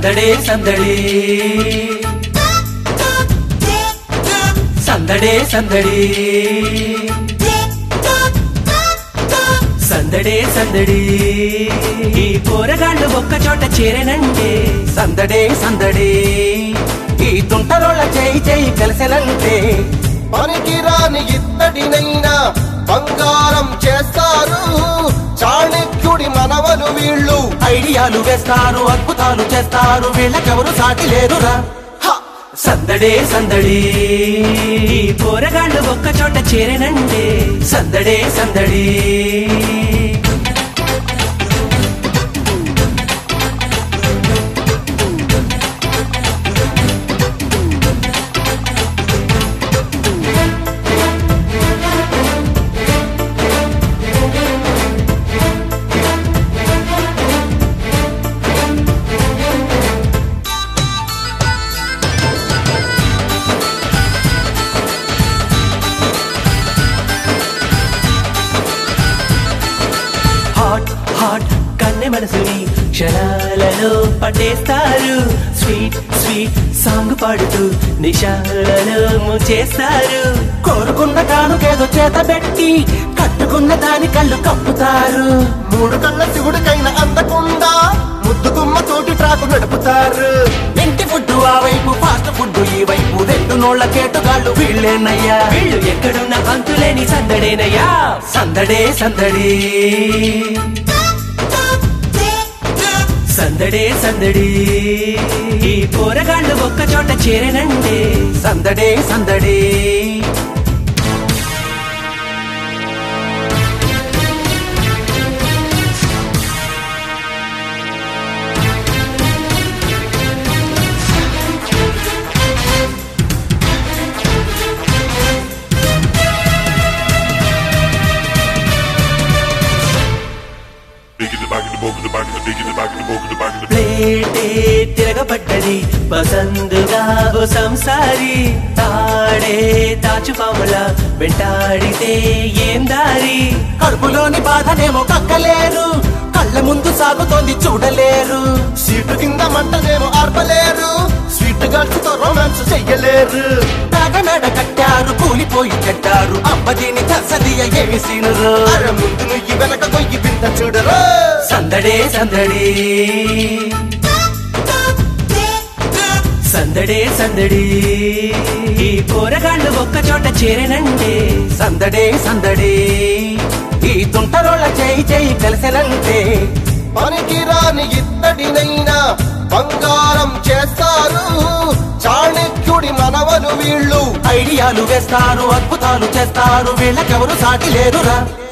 సందడే సందడి సందడే సందడి సందడే సందడి ఈ పోరగాళ్ళు ఒక్క చోట చేరనంటే సందడే సందడే ఈ తుంటరోళ్ళ చేయి చేయి కలిసెనంటే పనికి రాని ఇత్తడినైనా బంగారం చేస్తారు చాణక్యుడి మనవలు వీళ్ళు ఐడియాలు వేస్తారు అద్భుతాలు చేస్తారు వీళ్ళకెవరు సాటి లేరురా హ! సందడే సందడి ఈ పోరగాళ్ళు ఒక్క చోట చేరనంటే సందడే సందడి హాట్ హాట్ కన్నె మనసుని క్షణాలలో పట్టేస్తారు స్వీట్ స్వీట్ సాంగ్ పాడుతూ నిశాలలో ముంచేస్తారు కోరుకున్న కానుకేదో చేత పెట్టి కట్టుకున్న దాని కళ్ళు కప్పుతారు మూడు కళ్ళ శివుడికైన అందకుండా ముద్దు గుమ్మ తోటి ట్రాకు నడుపుతారు ఇంటి ఫుడ్ ఆ వైపు ఫాస్ట్ ఫుడ్ ఈ వైపు రెండు నోళ్ల కేటుగాళ్ళు వీళ్ళేనయ్యా వీళ్ళు ఎక్కడున్న అంతులేని సందడేనయ్యా సందడే సందడి సందడే సందడి ఈ పోరగాళ్ళు ఒక్క చోట చేరనంటే సందడే సందడే Big in the back of the book in the back of the big in the back of the book in the back of the ప్లేటే తిరగబడ్డది పసందుగా ఓ సంసారి తాడే తాచుపాముల వెంటాడితే ఏం దారి కడుపులోని బాధనేమో కక్కలేరు కళ్ళ ముందు సాగుతోంది చూడలేరు సీటు కింద మంటనేమో ఆర్పలేరు స్వీట్ గర్ల్స్ తో రొమాన్స్ చెయ్యలేరు తాగనడ కట్టారు కూలిపోయి కట్టారు అబ్బదీని తసదియ ఏమి సీనురు అర ముందు నుయ్యి వెనక కొయ్యి బింద చూడరు సందడే సందడి సందడే సందడి ఈ పోరగాళ్ళు ఒక్క చోట చేరనంటే సందడే సందడే ఈ తుంటరోళ్ళ చేయి చేయి కలిసెనంటే పనికి రాని ఇత్తడినైనా బంగారం చేస్తారు చాణక్యుడి మనవలు వీళ్ళు ఐడియాలు వేస్తారు అద్భుతాలు చేస్తారు వీళ్ళకెవరు సాటి లేరురా